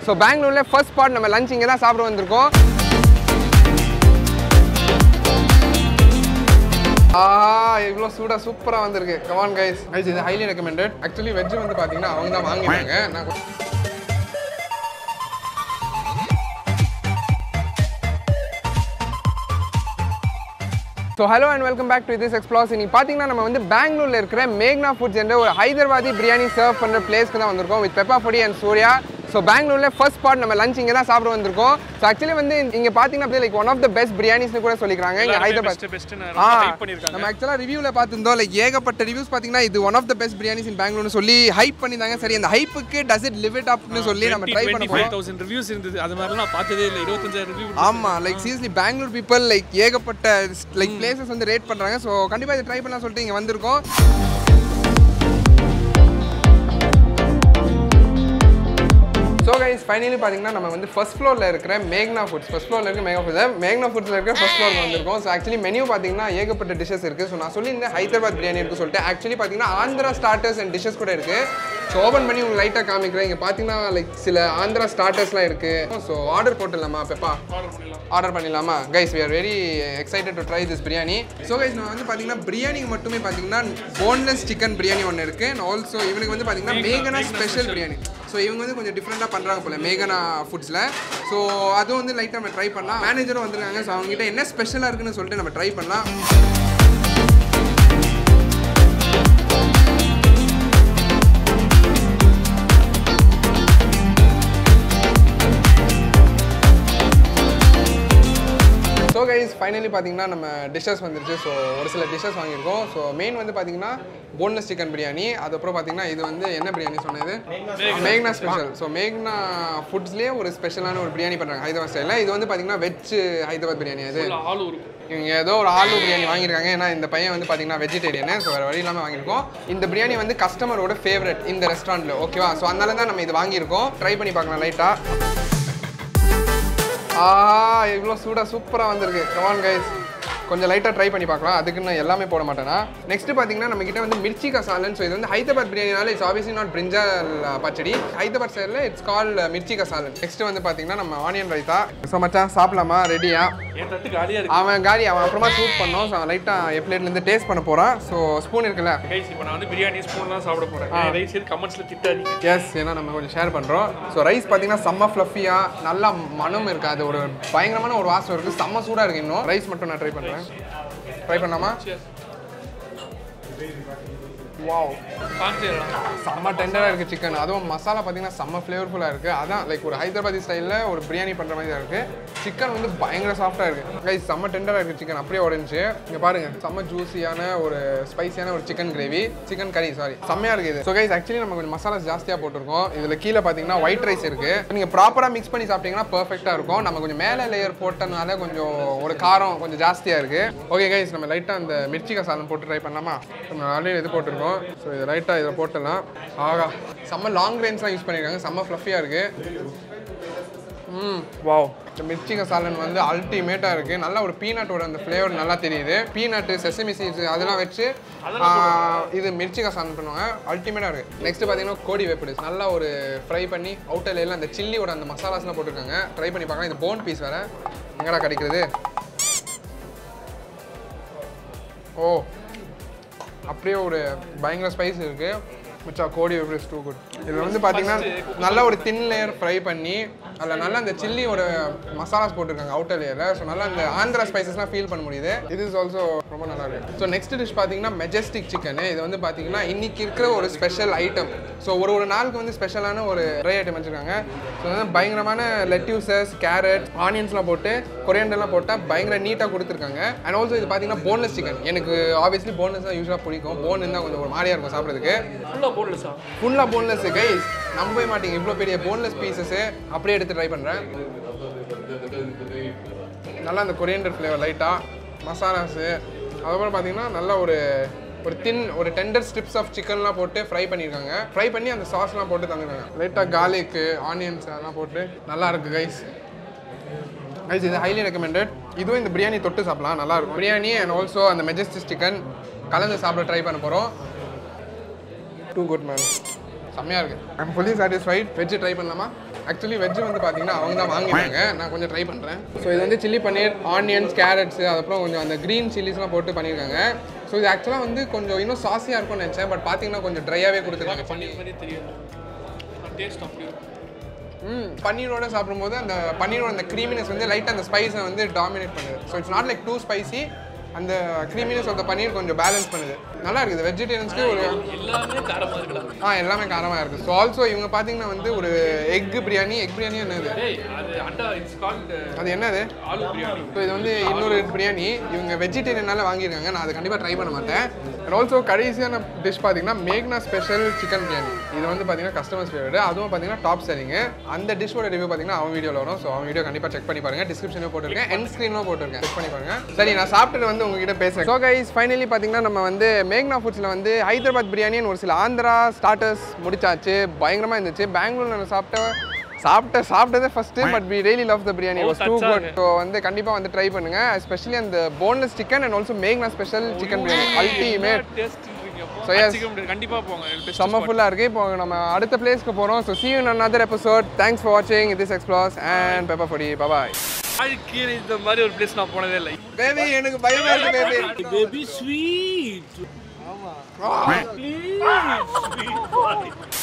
So பெங்களூரில் first spot நம்ம lunch இங்கே தான் சாப்பிட வந்திருக்கோம் ஆ இவ்வளோ சூடாக சூப்பராக வந்திருக்கு கமான் கைஸ் கைஸ் இது ஹைலி ரெக்கமெண்டட் ஆக்சுவலி வெஜ் வந்து பார்த்தீங்கன்னா அவங்க தான் வாங்கினாங்க நான் கொ- so hello and welcome back to this explores இன்னைக்கு பார்த்தீங்கன்னா நம்ம வந்து பெங்களூரில் இருக்கிற மேக்னா ஃபுட்ஸ் என்ற ஒரு ஹைதராபாதி பிரியாணி சர்வ் பண்ணுற பிளேஸ்க்கு தான் வந்திருக்கோம் with pepper podi and Surya so பெங்களூரில் ஃபர்ஸ்ட் ஸ்பாட் நம்ம லஞ்ச் இங்கே தான் சாப்பிட வந்திருக்கோம் ஸோ ஆக்சுவலி வந்து இங்கே பார்த்தீங்கன்னா like one of the best பிரியாணிஸ்னு கூட சொல்லிக்கிறாங்க இங்கே ஹைதராபாத் பெஸ்ட் பெஸ்ட்னு ஆ ஹைப் பண்ணிருக்காங்க நம்ம ஆக்சுவலாக ரிவ்யூவில் பார்த்துருந்தோம் லைக் ஏகப்பட்ட ரிவ்யூஸ் பார்த்தீங்கன்னா இது one of the best biryanis in பெங்களூர்னு சொல்லி ஹைப் பண்ணியிருந்தாங்க சரி அந்த ஹைப்புக்கு டஸ் இட் லிவ் இட் அப்னு சொல்லி நம்ம ட்ரை பண்ண போகிறோம் தௌசண்ட் ரிவ்யூஸ் இருந்தது அது மாதிரிலாம் நான் பார்த்ததே இல்லை இருபத்தஞ்சாயிரம் ரிவ்யூ ஆமா like seriously Bangalore people like ஏகப்பட்ட லைக் பிளேசஸ் வந்து ரேட் பண்றாங்க ஸோ கண்டிப்பா இதை ட்ரை பண்ணலாம் சொல்லிட்டு இங்க வந்திருக்கோம் ஸோ கைஸ் ஃபைனலி பார்த்தீங்கன்னா நம்ம வந்து ஃபர்ஸ்ட் ஃப்ளோரில் இருக்கிற மேக்னா ஃபுட்ஸ் ஃபர்ஸ்ட் ஃப்ளோரில் இருக்க மேகா ஃபுட்ஸ் மேக்னா ஃபுட்ஸில் இருக்கிற ஃபர்ஸ்ட் ஃப்ளோர் வந்திருக்கோம் ஸோ ஆக்சுவலி மெனு பார்த்தீங்கன்னா ஏகப்பட்ட டிஷஸ் இருக்குது ஸோ நான் சொல்லியிருந்தேன் ஹைதராபாத் பிரியாணி இருக்குது சொல்லிட்டு ஆக்சுவலி பார்த்தீங்கன்னா ஆந்திரா ஸ்டார்டர்ஸ் அண்ட் டிஷஸ் கூட இருக்குது ஸோ ஓப்பன் பண்ணி உங்களுக்கு லைட்டாக காமிக்கிறேன் இங்கே பார்த்தீங்கன்னா லைக் சில ஆந்திரா ஸ்டார்டர்ஸ்லாம் இருக்குது ஸோ ஆர்டர் போட்டுடலாமா பெப்பா ஆர்டர் பண்ணிடலாமா guys we are very excited to try this biryani so guys நம்ம வந்து பார்த்தீங்கன்னா பிரியாணிக்கு மட்டுமே பார்த்தீங்கன்னா போன்லெஸ் சிக்கன் பிரியாணி ஒன்று இருக்குது அண்ட் ஆல்சோ இவனுக்கு வந்து பார்த்தீங்கன்னா மேகனா ஸ்பெஷல் பிரியாணி ஸோ இவங்க வந்து கொஞ்சம் டிஃப்ரெண்ட்டாக பண்ணுறாங்க போல மேகனா ஃபுட்ஸில் ஸோ அதுவும் வந்து லைட்டாக நம்ம ட்ரை பண்ணலாம் மேனேஜரும் வந்திருக்காங்க ஸோ அவங்ககிட்ட என்ன ஸ்பெஷலாக இருக்குன்னு சொல்லிட்டு நம்ம ட்ரை பண்ணலாம் ஸோ கைஸ் ஃபைனலி பார்த்தீங்கன்னா நம்ம டிஷ்ஷஸ் வந்துருச்சு ஸோ ஒரு சில டிஷ்ஷஸ் வாங்கியிருக்கோம் ஸோ மெயின் வந்து பார்த்தீங்கன்னா போன்லெஸ் சிக்கன் பிரியாணி அதுக்கப்புறம் பார்த்தீங்கன்னா இது வந்து என்ன பிரியாணி சொன்னது மேக்னா ஸ்பெஷல் ஸோ மேக்னா ஃபுட்ஸ்லேயே ஒரு ஸ்பெஷலான ஒரு பிரியாணி பண்ணுறாங்க ஹைதராபாத் ஸ்டைலில் இது வந்து பார்த்தீங்கன்னா வெஜ் ஹைதராபாத் பிரியாணி அது ஆள் இருக்கும் இவங்க ஏதோ ஒரு ஆலு பிரியாணி வாங்கியிருக்காங்க ஏன்னா இந்த பையன் வந்து பார்த்தீங்கன்னா வெஜிடேரியனு ஸோ வேறு வழி இல்லாமல் வாங்கியிருக்கோம் இந்த பிரியாணி வந்து கஸ்டமரோட ஃபேவரட் இந்த ரெஸ்டாரண்ட்டில் ஓகேவா ஸோ அதனால தான் நம்ம இது வாங்கியிருக்கோம் ட்ரை பண்ணி பார்க்கலாம் லைட்டாக ஆ இவ்வளோ சூடாக சூப்பராக வந்திருக்கு கமான் கைஸ் கொஞ்சம் லைட்டாக ட்ரை பண்ணி பார்க்கலாம் அதுக்கு நான் எல்லாமே போட மாட்டேனா நெக்ஸ்ட் பார்த்தீங்கன்னா நம்ம கிட்ட வந்து மிர்ச்சி கசாலன் ஸோ இது வந்து ஹைதராபாத் பிரியாணினால it's obviously not brinjal pachadi Hyderabad சைடில் இட்ஸ் கால் மிர்ச்சி கசாலன் நெக்ஸ்ட் வந்து பார்த்தீங்கன்னா நம்ம ஆனியன் ரைத்தா ஸோ மச்சான் சாப்பிடலாமா ரெடியா என் தட்டு காலியா இருக்கு அவன் காலி அவன் அப்புறமா ஷூட் பண்ணோம் ஸோ லைட்டாக என் பிளேட்லேருந்து டேஸ்ட் பண்ண போகிறான் ஸோ ஸ்பூன் இருக்குல்ல கைஸ் இப்போ நான் வந்து பிரியாணி ஸ்பூன்லாம் சாப்பிட போறேன் ரைஸ் எது கமெண்ட்ஸ்ல திட்டாதீங்க எஸ் ஏன்னா நம்ம கொஞ்சம் ஷேர் பண்ணுறோம் ஸோ ரைஸ் பார்த்தீங்கன்னா செம்ம ஃப்ளஃபியாக நல்லா மனம் இருக்குது அது ஒரு பயங்கரமான ஒரு வாசம் இருக்குது செம்ம சூடாக இருக்குது இன்னும் ரைஸ் மட்டும் நான் ட்ரை பண்ணுறேன் ட்ரை பண்ணலாமா வாவ் காமிச்சிடலாம் செம்ம டெண்டராக இருக்குது சிக்கன் அதுவும் மசாலா பார்த்தீங்கன்னா செம்ம ஃப்ளேவர்ஃபுல்லாக இருக்குது அதான் லைக் ஒரு ஹைதராபாதி ஸ்டைலில் ஒரு பிரியாணி பண்ணுற மாதிரி தான் இருக்குது சிக்கன் வந்து பயங்கர சாஃப்டாக இருக்குது கைஸ் செம்ம டெண்டராக இருக்குது சிக்கன் அப்படியே உடஞ்சி இங்கே பாருங்கள் செம்ம ஜூஸியான ஒரு ஸ்பைசியான ஒரு chicken gravy chicken curry sorry செம்மையாக இருக்குது ஸோ கைஸ் ஆக்சுவலி நம்ம கொஞ்சம் மசாலாஸ் ஜாஸ்தியாக போட்டிருக்கோம் இதில் கீழே பார்த்தீங்கன்னா ஒயிட் ரைஸ் இருக்குது நீங்கள் ப்ராப்பராக மிக்ஸ் பண்ணி சாப்பிட்டீங்கன்னா பர்ஃபெக்டாக இருக்கும் நம்ம கொஞ்சம் மேலே லேயர் போட்டனால கொஞ்சம் ஒரு காரம் கொஞ்சம் ஜாஸ்தியாக இருக்குது ஓகே கைஸ் நம்ம லைட்டாக அந்த மிர்ச்சி கசாலம் போட்டு ட்ரை பண்ணலாமா நம்ம ஆல்ரெடி இது போட்டிருக்கோம் ஸோ இது லைட்டாக இதை போட்டுடலாம் ஆகா செம்ம லாங் ரேஞ்ச்லாம் யூஸ் பண்ணியிருக்காங்க செம்ம ஃப்ளஃபியாக இருக்குது ம் வாவ் இந்த மிர்ச்சி கசாலன் வந்து அல்டிமேட்டாக இருக்குது நல்லா ஒரு பீனட்டோட அந்த ஃப்ளேவர் நல்லா தெரியுது பீனட்டு செசமி சீட்ஸ் அதெல்லாம் வச்சு ஆ, இது மிர்ச்சி கசாலன் பண்ணுவாங்க அல்டிமேட்டாக இருக்குது நெக்ஸ்ட் பார்த்தீங்கன்னா கோடி வேப்பிடு நல்லா ஒரு ஃப்ரை பண்ணி அவுட்டர் லேயரில் அந்த சில்லியோட அந்த மசாலாஸ்லாம் போட்டிருக்காங்க ட்ரை பண்ணி பார்க்கலாம் இது போன் பீஸ் வேறு எங்கடா கிடைக்கிறது ஓ அப்படியே ஒரு பயங்கர ஸ்பைஸ் இருக்கு மிச்சா கோடி வெப்ரிஸ் டூ குட் இதில் வந்து பார்த்தீங்கன்னா நல்ல ஒரு தின் லேயர் ஃப்ரை பண்ணி அதில் நல்லா அந்த சில்லியோட மசாலாஸ் போட்டிருக்காங்க அவுட்டர் லேயரில் ஸோ நல்லா அந்த ஆந்திரா ஸ்பைசஸ்லாம் ஃபீல் பண்ண முடியுது இது இஸ் ஆல்சோ ரொம்ப நல்லா இருக்கு ஸோ நெக்ஸ்ட் டிஷ் பார்த்தீங்கன்னா மெஜஸ்டிக் சிக்கன் இது வந்து பார்த்தீங்கன்னா இன்னைக்கு இருக்கிற ஒரு ஸ்பெஷல் ஐட்டம் ஸோ ஒரு ஒரு நாளுக்கு வந்து ஸ்பெஷலான ஒரு ட்ரை ஐட்டம் வச்சுருக்காங்க ஸோ வந்து பயங்கரமான லெட்யூசஸ் கேரட் ஆனியன்ஸ்லாம் போட்டு கொரியண்டர்லாம் போட்டால் பயங்கர நீட்டாக கொடுத்துருக்காங்க அண்ட் ஆல்சோ இது பார்த்தீங்கன்னா போன்லெஸ் சிக்கன் எனக்கு ஆப்வியஸ்லி போன்லெஸ் தான் யூஸ்வலாக பிடிக்கும் போன் இருந்தால் கொஞ்சம் ஒரு மாதிரியாக இருக்கும் சாப்பிட்றதுக்கு ஃபுல்லாக போடலசா ஃபுல்லாக போன்லெஸ் கைஸ் நம்பவே மாட்டீங்க இவ்வளோ பெரிய போன்லெஸ் பீசஸ்ஸு அப்படியே எடுத்து ட்ரை பண்ணுறேன் நல்லா அந்த கொரியண்டர் ஃப்ளேவர் லைட்டாக மசாலாஸு அதுக்கப்புறம் பார்த்தீங்கன்னா நல்ல ஒரு ஒரு தின் ஒரு டெண்டர் ஸ்ட்ரிப்ஸ் ஆஃப் சிக்கன்லாம் போட்டு ஃப்ரை பண்ணியிருக்காங்க ஃப்ரை பண்ணி அந்த சாஸ்லாம் போட்டு தந்துருக்காங்க லைட்டாக கார்லிக்கு ஆனியன்ஸ் அதெல்லாம் போட்டு நல்லா இருக்கு கைஸ் கைஸ் இது ஹைலி ரெக்கமெண்டட் இதுவும் இந்த பிரியாணி தொட்டு சாப்பிடலாம் நல்லா இருக்கும் பிரியாணி அண்ட் ஆல்சோ அந்த மெஜஸ்டிக் சிக்கன் கலந்து சாப்பிட ட்ரை பண்ண போகிறோம் டூ குட் மேன் செம்மையாக இருக்குது I'm fully satisfied veg try பண்ணலாமா ஆக்சுவலி வெஜ் வந்து பார்த்தீங்கன்னா அவங்க தான் வாங்கினாங்க நான் கொஞ்சம் ட்ரை பண்ணுறேன் ஸோ இது வந்து சில்லி பன்னீர் ஆனியன்ஸ் கேரட்ஸ் அதுக்கப்புறம் கொஞ்சம் அந்த க்ரீன் சில்லிஸ்லாம் போட்டு பண்ணியிருக்காங்க ஸோ இது ஆக்சுவலாக வந்து கொஞ்சம் இன்னும் சாஸியாக இருக்கும்னு நினச்சேன் பட் பார்த்தீங்கன்னா கொஞ்சம் ட்ரையாகவே கொடுத்துருக்காங்க பன்னீர் மாதிரி தெரியாது டேஸ்ட் அப்படி இருக்கும் ம் பன்னீரோட சாப்பிடும்போது அந்த பன்னீரோட அந்த க்ரீமினஸ் வந்து லைட்டாக அந்த ஸ்பைஸை வந்து டாமினேட் பண்ணுது so it's not like too spicy அந்த க்ரீமினஸ் ஆஃப் த பன்னீர் கொஞ்சம் பேலன்ஸ் பண்ணுது நல்லா இருக்குது வெஜிடேரியன்ஸ்க்கு ஒரு எல்லாமே காரமா இருக்கலாம் ஆ எல்லாமே காரமாக இருக்குது ஸோ ஆல்சோ இவங்க பார்த்தீங்கன்னா வந்து ஒரு எக் பிரியாணி எக் பிரியாணி என்னது டேய் அது அண்டா இட்ஸ் கால்ட் அது என்னது ஆலு பிரியாணி ஸோ இது வந்து இன்னொரு பிரியாணி இவங்க வெஜிடேரியனால வாங்கியிருக்காங்க நான் அதை கண்டிப்பாக ட்ரை பண்ண மாட்டேன் அண்ட் ஆல்சோ கடைசியான டிஷ் பார்த்தீங்கன்னா மேக்னா ஸ்பெஷல் சிக்கன் பிரியாணி இது வந்து பார்த்தீங்கன்னா கஸ்டமர்ஸ் ஃபேவரட் அதுவும் பார்த்தீங்கன்னா டாப் செல்லிங்கு அந்த டிஷ்ஷோட ரிவ்யூ பார்த்தீங்கன்னா அவன் வீடியோவில் வரும் ஸோ அவன் வீடியோ கண்டிப்பாக செக் பண்ணி பாருங்க டிஸ்கிரிப்ஷனில் போட்டிருக்கேன் என் ஸ்க்ரீனும் போட்டிருக்கேன் செக் பண்ணி பாருங்க சரி நான் சாப்பிட்டு வந்து உங்ககிட்ட பேசுகிறேன் ஸோ கைஸ் ஃபைனலி பார்த்தீங்கன்னா நம்ம வந்து மேக்னா ஃபுட்ஸில் வந்து ஹைதராபாத் பிரியாணின்னு ஒரு சில ஆந்திரா ஸ்டார்டர்ஸ் முடிச்சாச்சு பயங்கரமாக இருந்துச்சு பெங்களூர்ல நான் சாப்பிட்ட சாப்பிட்ட சாப்பிட்டதே first but we really love the biryani was too good so வந்து கண்டிப்பாக வந்து ட்ரை பண்ணுங்க எஸ்பெஷலி அந்த போன்லெஸ் சிக்கன் அண்ட் ஆல்சோ மேக்னா special chicken biryani ultimate taste So, yes. கண்டிப்பா போங்க best செம்ம ஃபுல்லாக இருக்குது இப்போ நம்ம அடுத்த பிளேஸ்க்கு போகிறோம் so see you in another episode thanks for வாட்சிங் this explores and pepper podi bye வாழ்க்கையில் இந்த மாதிரி ஒரு பிளேஸ் நான் போனதே இல்லை பேபி எனக்கு பயமா இருக்கு பேபி பேபி ஸ்வீட் ஆமா ப்ளீஸ்